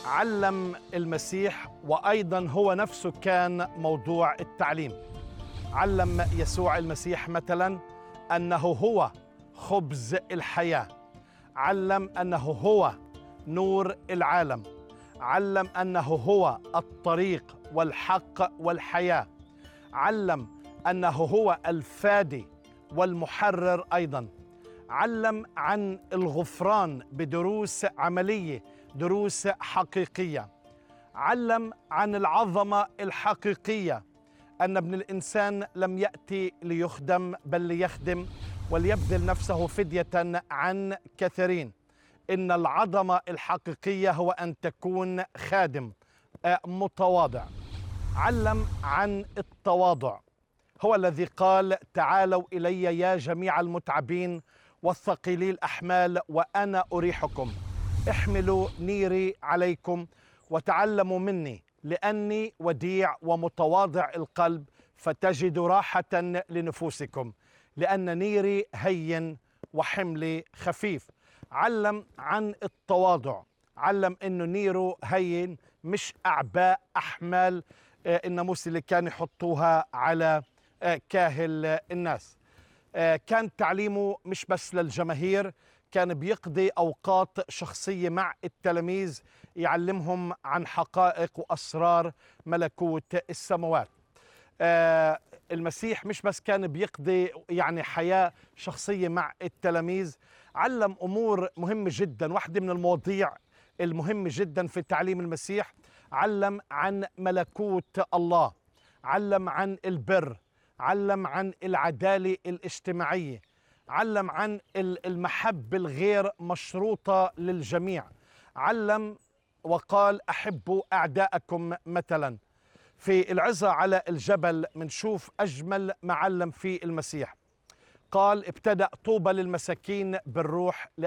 علم المسيح وايضا هو نفسه كان موضوع التعليم علم يسوع المسيح مثلا انه هو خبز الحياه علم انه هو نور العالم علم انه هو الطريق والحق والحياه علم انه هو الفادي والمحرر ايضا علم عن الغفران بدروس عمليه دروس حقيقيه علم عن العظمه الحقيقيه ان ابن الانسان لم ياتي ليخدم بل ليخدم وليبذل نفسه فديه عن كثيرين ان العظمه الحقيقيه هو ان تكون خادم آه، متواضع علم عن التواضع هو الذي قال تعالوا الي يا جميع المتعبين والثقيلي الاحمال وانا اريحكم احملوا نيري عليكم وتعلموا مني لاني وديع ومتواضع القلب فتجدوا راحه لنفوسكم لان نيري هين وحملي خفيف علم عن التواضع علم انه نيره هين مش اعباء احمال آه، الناموس اللي كان يحطوها على آه، كاهل آه، الناس آه، كان تعليمه مش بس للجماهير كان بيقضي اوقات شخصيه مع التلاميذ يعلمهم عن حقائق واسرار ملكوت السماوات آه، المسيح مش بس كان بيقضي يعني حياه شخصيه مع التلاميذ علم امور مهمه جدا واحده من المواضيع المهمه جدا في تعليم المسيح علم عن ملكوت الله علم عن البر علم عن العداله الاجتماعيه علم عن ال- المحبه الغير مشروطه للجميع علم وقال احبوا اعداءكم مثلا في العظه على الجبل منشوف اجمل معلم في المسيح قال ابتدا طوبى للمساكين بالروح